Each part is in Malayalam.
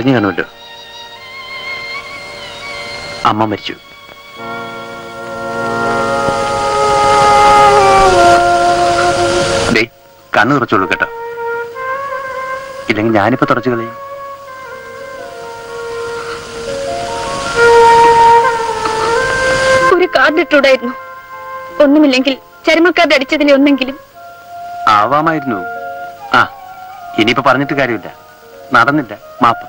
അറിഞ്ഞു കാണുമല്ലോ അമ്മ മരിച്ചു ഡേ കണ്ണു തുറച്ചോളൂ കേട്ടോ ഇല്ലെങ്കിൽ ഞാനിപ്പോ തുറച്ചു കളയും ഒരു കാർഡ് ഇട്ടൂടായിരുന്നു ഒന്നുമില്ലെങ്കിൽ ചരമക്കാർഡ് അടിച്ചതിലെ ഒന്നെങ്കിലും ആവാമായിരുന്നു ആ ഇനിയിപ്പോ പറഞ്ഞിട്ട് കാര്യമില്ല നടന്നില്ല മാപ്പ്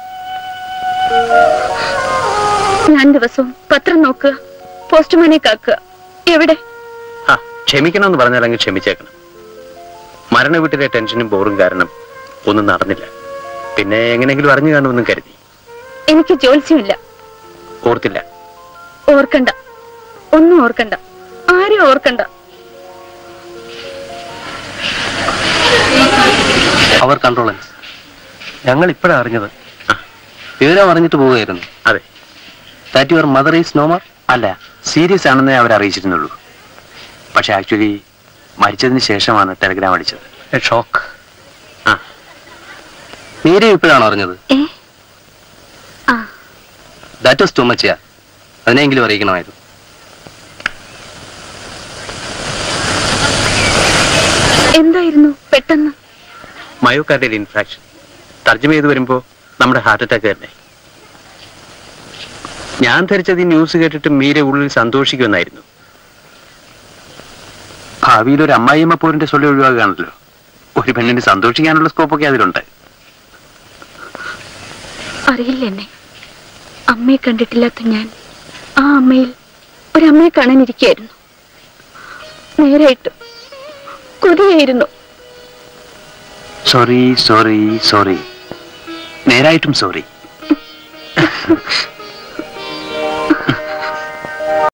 ഞാൻ ദിവസവും പത്രം നോക്കുക പോസ്റ്റ്മാനെ കാക്കുക എവിടെ ആ ക്ഷമിക്കണമെന്ന് പറഞ്ഞാലെങ്കിൽ ക്ഷമിച്ചേക്കണം മരണ വീട്ടിലെ ടെൻഷനും ബോറും കാരണം ഒന്നും നടന്നില്ല പിന്നെ എങ്ങനെയെങ്കിലും അറിഞ്ഞു കാണുമെന്നും കരുതി എനിക്ക് ജോത്സ്യമില്ല ഓർത്തില്ല ഓർക്കണ്ട ഒന്നും ഓർക്കണ്ട ആരും ഓർക്കണ്ട അവർ കൺട്രോളൻസ് ഞങ്ങൾ ഇപ്പോഴാണ് അറിഞ്ഞത് വിവരം അറിഞ്ഞിട്ട് പോവുകയായിരുന്നു അതെ that your mother is no more അല്ല സീരിയസ് ആണെന്നേ അവർ അറിയിച്ചിരുന്നുള്ളൂ പക്ഷെ ആക്ച്വലി മരിച്ചതിന് ശേഷമാണ് ടെലഗ്രാം അടിച്ചത് ഷോക്ക് ആ മീര ഇപ്പോഴാണ് അറിഞ്ഞത് ഏ ആ ദാറ്റ് വാസ് ടു മച്ച് അതിനെങ്കിലും അറിയിക്കണമായിരുന്നു എന്തായിരുന്നു പെട്ടെന്ന് മയോകാർഡിയൽ ഇൻഫ്രാക്ഷൻ തർജ്ജമ ചെയ്ത് വരുമ്പോ നമ്മുടെ ഹാർട്ട് അറ്റാക്ക് തന്നെ ഞാൻ ധരിച്ചത് ഈ ന്യൂസ് കേട്ടിട്ട് മീര ഉള്ളിൽ സന്തോഷിക്കുമെന്നായിരുന്നു ഭാവിയിൽ ഒരു അമ്മായിയമ്മ പോരിന്റെ സ്വല്ലം ഒഴിവാക്കുകയാണല്ലോ ഒരു പെണ്ണിന് സന്തോഷിക്കാനുള്ള സ്കോപ്പൊക്കെ അതിലുണ്ട് അറിയില്ല എന്നെ അമ്മയെ കണ്ടിട്ടില്ലാത്ത ഞാൻ ആ അമ്മയിൽ ഒരമ്മയെ കാണാനിരിക്കായിരുന്നു നേരായിട്ട് കൊതിയായിരുന്നു സോറി സോറി സോറി നേരായിട്ടും സോറി